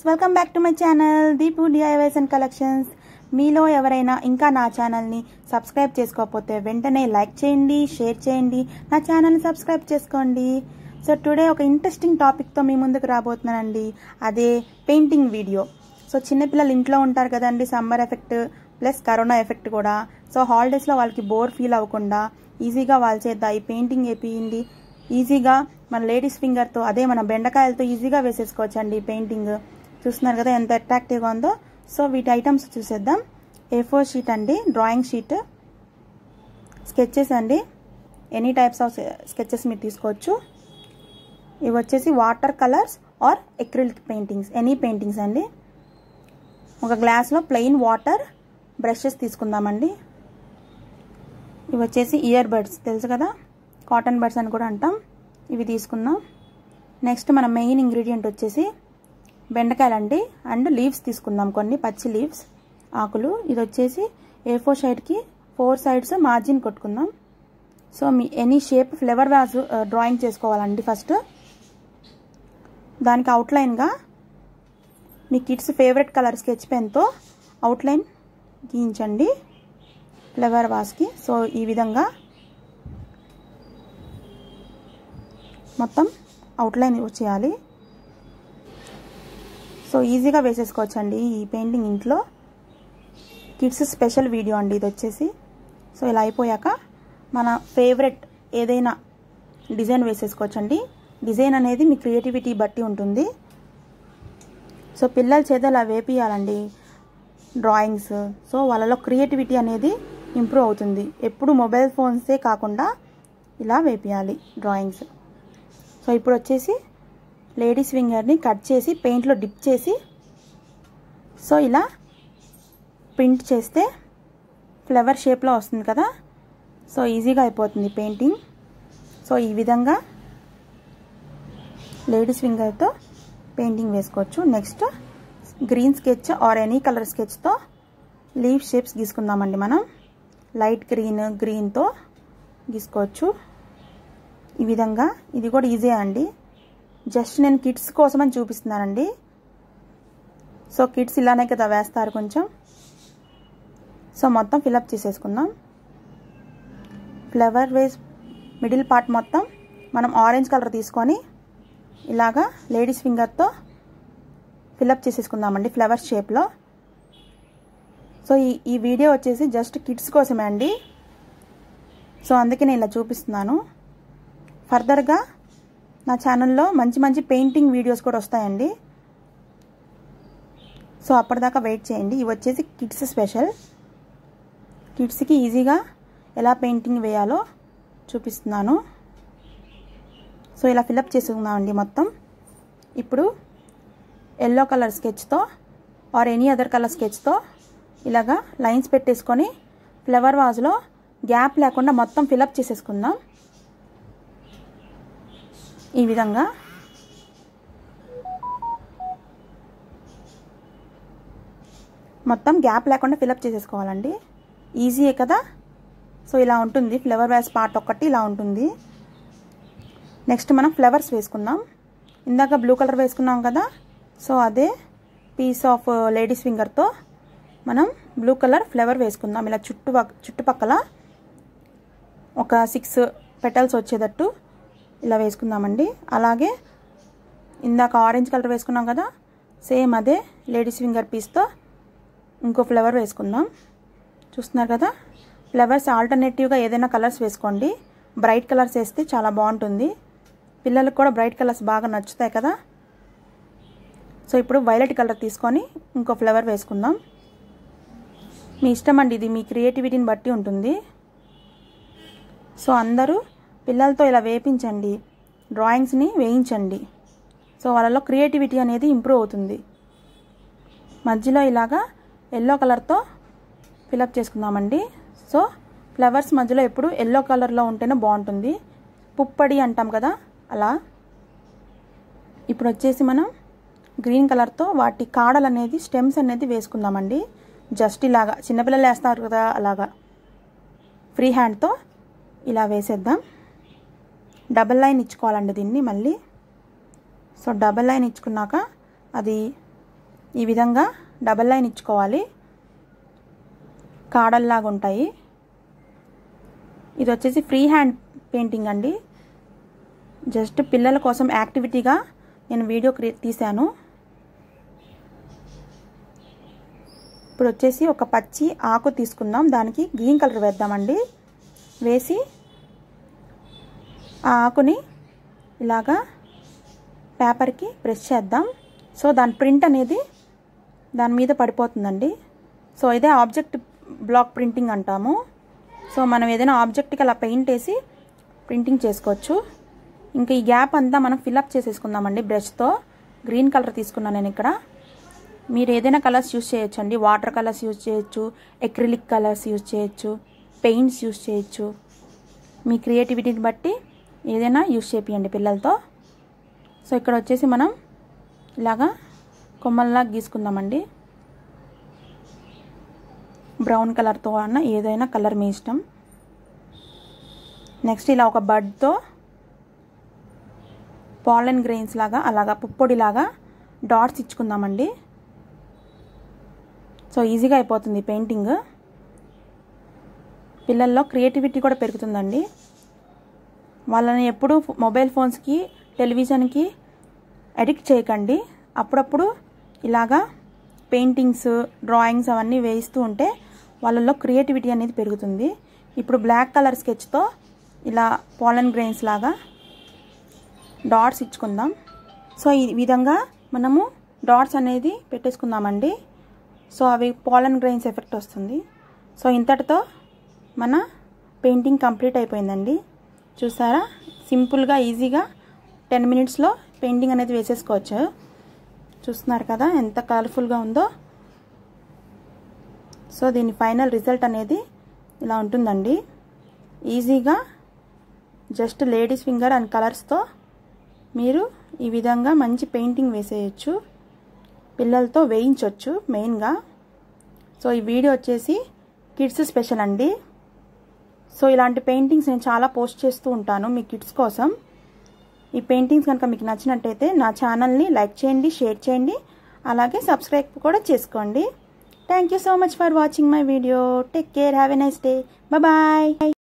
welcome back to my channel Deepu DIYs and collections మీలో ఎవరైనా ఇంకా నా ఛానల్ని సబ్స్క్రైబ్ చేసుకోకపోతే వెంటనే లైక్ చేయండి షేర్ చేయండి నా ఛానల్ని సబ్స్క్రైబ్ చేసుకోండి సో టుడే ఒక ఇంట్రెస్టింగ్ టాపిక్తో మీ ముందుకు రాబోతున్నానండి అదే పెయింటింగ్ వీడియో సో చిన్నపిల్లలు ఇంట్లో ఉంటారు కదండి summer effect plus corona effect కూడా సో హాలిడేస్లో వాళ్ళకి బోర్ ఫీల్ అవ్వకుండా ఈజీగా వాళ్ళ చేద్దా ఈ పెయింటింగ్ వేపియండి ఈజీగా మన లేడీస్ ఫింగర్తో అదే మన బెండకాయలతో ఈజీగా వేసేసుకోవచ్చు అండి పెయింటింగ్ చూస్తున్నారు కదా ఎంత అట్రాక్టివ్గా ఉందో సో వీటి ఐటమ్స్ చూసేద్దాం ఏ ఫోర్ షీట్ అండి డ్రాయింగ్ షీట్ స్కెచెస్ అండి ఎనీ టైప్స్ ఆఫ్ స్కెచెస్ మీరు తీసుకోవచ్చు ఇవి వచ్చేసి water colours or acrylic paintings any paintings అండి ఒక గ్లాస్లో ప్లెయిన్ వాటర్ బ్రషెస్ తీసుకుందామండి ఇవి వచ్చేసి ఇయర్ బడ్స్ తెలుసు కదా కాటన్ బడ్స్ అని కూడా అంటాం ఇవి తీసుకుందాం నెక్స్ట్ మన మెయిన్ ఇంగ్రీడియంట్ వచ్చేసి బెండకాయలు అండి అండ్ లీవ్స్ తీసుకుందాం కొన్ని పచ్చి లీవ్స్ ఆకులు ఇది వచ్చేసి ఏ ఫోర్ సైడ్కి ఫోర్ సైడ్స్ మార్జిన్ కొట్టుకుందాం సో మీ any shape flower vase drawing చేసుకోవాలండి ఫస్ట్ దానికి అవుట్లైన్గా మీ కిడ్స్ ఫేవరెట్ కలర్ స్కెచ్ పెన్తో అవుట్లైన్ గీయించండి ఫ్లవర్ వాస్కి సో ఈ విధంగా మొత్తం అవుట్లైన్ చేయాలి సో ఈజీగా వేసేసుకోవచ్చండి ఈ పెయింటింగ్ ఇంట్లో కిడ్స్ స్పెషల్ వీడియో అండి ఇది వచ్చేసి సో ఇలా అయిపోయాక మన ఫేవరెట్ ఏదైనా డిజైన్ వేసేసుకోవచ్చండి డిజైన్ అనేది మీ క్రియేటివిటీ బట్టి ఉంటుంది సో పిల్లల చేత ఇలా వేపియాలండి డ్రాయింగ్స్ సో వాళ్ళలో క్రియేటివిటీ అనేది ఇంప్రూవ్ అవుతుంది ఎప్పుడు మొబైల్ ఫోన్సే కాకుండా ఇలా వేపియాలి డ్రాయింగ్స్ సో ఇప్పుడు వచ్చేసి లేడీస్ ఫింగర్ని కట్ చేసి పెయింట్లో డిప్ చేసి సో ఇలా ప్రింట్ చేస్తే ఫ్లవర్ షేప్లో వస్తుంది కదా సో ఈజీగా అయిపోతుంది పెయింటింగ్ సో ఈ విధంగా లేడీస్ ఫింగర్తో పెయింటింగ్ వేసుకోవచ్చు next green sketch or any colour స్కెచ్తో లీవ్ షేప్స్ గీసుకుందామండి మనం లైట్ గ్రీన్ గ్రీన్తో గీసుకోవచ్చు ఈ విధంగా ఇది కూడా ఈజీ అండి జస్ట్ నేను కిడ్స్ కోసం అని చూపిస్తున్నానండి సో కిడ్స్ ఇలానే కదా వేస్తారు కొంచెం సో మొత్తం ఫిలప్ చేసేసుకుందాం ఫ్లవర్ వేస్ మిడిల్ పార్ట్ మొత్తం మనం ఆరెంజ్ కలర్ తీసుకొని ఇలాగా లేడీస్ ఫింగర్తో ఫిలప్ చేసేసుకుందామండి ఫ్లవర్ షేప్లో సో ఈ ఈ వీడియో వచ్చేసి జస్ట్ కిడ్స్ కోసమే అండి సో అందుకే నేను ఇలా చూపిస్తున్నాను ఫర్దర్గా నా ఛానల్లో మంచి మంచి పెయింటింగ్ వీడియోస్ కూడా వస్తాయండి సో అప్పటిదాకా వెయిట్ చేయండి ఇవి వచ్చేసి కిడ్స్ స్పెషల్ కిడ్స్కి ఈజీగా ఎలా పెయింటింగ్ వేయాలో చూపిస్తున్నాను సో ఇలా ఫిలప్ చేసుకుందామండి మొత్తం ఇప్పుడు ఎల్లో కలర్ స్కెచ్తో ఆర్ ఎనీ అదర్ కలర్ స్కెచ్తో ఇలాగా లైన్స్ పెట్టేసుకొని ఫ్లవర్ వాజ్లో గ్యాప్ లేకుండా మొత్తం ఫిలప్ చేసేసుకుందాం ఈ విధంగా మొత్తం గ్యాప్ లేకుండా ఫిలప్ చేసేసుకోవాలండి ఈజీయే కదా సో ఇలా ఉంటుంది ఫ్లవర్ వ్యాస్ పార్ట్ ఒక్కటి ఇలా ఉంటుంది నెక్స్ట్ మనం ఫ్లవర్స్ వేసుకుందాం ఇందాక బ్లూ కలర్ వేసుకున్నాం కదా సో అదే పీస్ ఆఫ్ లేడీస్ ఫింగర్తో మనం బ్లూ కలర్ ఫ్లవర్ వేసుకుందాం ఇలా చుట్టు చుట్టుపక్కల ఒక సిక్స్ పెటల్స్ వచ్చేటట్టు ఇలా వేసుకుందామండి అలాగే ఇందాక ఆరెంజ్ కలర్ వేసుకున్నాం కదా సేమ్ అదే లేడీస్ ఫింగర్ పీస్తో ఇంకో ఫ్లవర్ వేసుకుందాం చూస్తున్నారు కదా ఫ్లవర్స్ ఆల్టర్నేటివ్గా ఏదైనా కలర్స్ వేసుకోండి బ్రైట్ కలర్స్ వేస్తే చాలా బాగుంటుంది పిల్లలకు కూడా బ్రైట్ కలర్స్ బాగా నచ్చుతాయి కదా సో ఇప్పుడు వైలెట్ కలర్ తీసుకొని ఇంకో ఫ్లవర్ వేసుకుందాం మీ ఇష్టం అండి ఇది మీ క్రియేటివిటీని బట్టి ఉంటుంది సో అందరూ పిల్లలతో ఇలా వేపించండి డ్రాయింగ్స్ని వేయించండి సో వాళ్ళలో క్రియేటివిటీ అనేది ఇంప్రూవ్ అవుతుంది మధ్యలో ఇలాగా ఎల్లో కలర్తో ఫిలప్ చేసుకుందామండి సో ఫ్లవర్స్ మధ్యలో ఎప్పుడు ఎల్లో కలర్లో ఉంటేనే బాగుంటుంది పుప్పడి అంటాం కదా అలా ఇప్పుడు వచ్చేసి మనం గ్రీన్ కలర్తో వాటి కాడలు అనేది స్టెమ్స్ అనేది వేసుకుందామండి జస్ట్ ఇలాగా చిన్నపిల్లలు వేస్తారు కదా అలాగా ఫ్రీ హ్యాండ్తో ఇలా వేసేద్దాం డబల్ లైన్ ఇచ్చుకోవాలండి దీన్ని మళ్ళీ సో డబల్ లైన్ ఇచ్చుకున్నాక అది ఈ విధంగా డబల్ లైన్ ఇచ్చుకోవాలి కాడల్లాగా ఉంటాయి ఇది వచ్చేసి ఫ్రీ హ్యాండ్ పెయింటింగ్ అండి జస్ట్ పిల్లల కోసం యాక్టివిటీగా నేను వీడియో క్రి తీశాను ఇప్పుడు వచ్చేసి ఒక పచ్చి ఆకు తీసుకుందాం దానికి గ్రీన్ కలర్ వేద్దామండి వేసి ఆ ఆకుని ఇలాగా పేపర్కి ప్రెస్ చేద్దాం సో దాని ప్రింట్ అనేది దాని మీద పడిపోతుందండి సో ఇదే ఆబ్జెక్ట్ బ్లాక్ ప్రింటింగ్ అంటాము సో మనం ఏదైనా ఆబ్జెక్ట్కి అలా పెయింట్ వేసి ప్రింటింగ్ చేసుకోవచ్చు ఇంకా ఈ గ్యాప్ అంతా మనం ఫిల్అప్ చేసేసుకుందామండి బ్రష్తో గ్రీన్ కలర్ తీసుకున్నాను నేను ఇక్కడ మీరు ఏదైనా కలర్స్ యూజ్ చేయొచ్చు అండి వాటర్ కలర్స్ యూజ్ చేయొచ్చు ఎక్రిలిక్ కలర్స్ యూజ్ చేయొచ్చు పెయింట్స్ యూజ్ చేయొచ్చు మీ క్రియేటివిటీని బట్టి ఏదైనా యూజ్ చేపియండి పిల్లలతో సో ఇక్కడ వచ్చేసి మనం ఇలాగా కొమ్మల్లా గీసుకుందామండి బ్రౌన్ కలర్తో అన్న ఏదైనా కలర్ మీ ఇష్టం నెక్స్ట్ ఇలా ఒక బడ్తో పాలన్ గ్రెయిన్స్ లాగా అలాగా పుప్పొడిలాగా డాట్స్ ఇచ్చుకుందామండి సో ఈజీగా అయిపోతుంది పెయింటింగ్ పిల్లల్లో క్రియేటివిటీ కూడా పెరుగుతుందండి వాళ్ళని ఎప్పుడు మొబైల్ ఫోన్స్కి టెలివిజన్కి అడిక్ట్ చేయకండి అప్పుడప్పుడు ఇలాగా పెయింటింగ్స్ డ్రాయింగ్స్ అవన్నీ వేయిస్తూ ఉంటే వాళ్ళల్లో క్రియేటివిటీ అనేది పెరుగుతుంది ఇప్పుడు బ్లాక్ కలర్ స్కెచ్తో ఇలా పాలన్ గ్రెయిన్స్ లాగా డాట్స్ ఇచ్చుకుందాం సో ఈ విధంగా మనము డాట్స్ అనేది పెట్టేసుకుందామండి సో అవి పాలన్ గ్రెయిన్స్ ఎఫెక్ట్ వస్తుంది సో ఇంతటితో మన పెయింటింగ్ కంప్లీట్ అయిపోయిందండి చూసారా సింపుల్గా ఈజీగా టెన్ మినిట్స్లో పెయింటింగ్ అనేది వేసేసుకోవచ్చు చూస్తున్నారు కదా ఎంత కలర్ఫుల్గా ఉందో సో దీని ఫైనల్ రిజల్ట్ అనేది ఇలా ఉంటుందండి ఈజీగా జస్ట్ లేడీస్ ఫింగర్ అండ్ కలర్స్తో మీరు ఈ విధంగా మంచి పెయింటింగ్ వేసేయచ్చు పిల్లలతో వేయించవచ్చు మెయిన్గా సో ఈ వీడియో వచ్చేసి కిడ్స్ స్పెషల్ అండి సో ఇలాంటి పెయింటింగ్స్ నేను చాలా పోస్ట్ చేస్తూ ఉంటాను మీ కిడ్స్ కోసం ఈ పెయింటింగ్స్ కనుక మీకు నచ్చినట్టయితే నా ఛానల్ని లైక్ చేయండి షేర్ చేయండి అలాగే సబ్స్క్రైబ్ కూడా చేసుకోండి thank you so much for watching my video take care have a nice day bye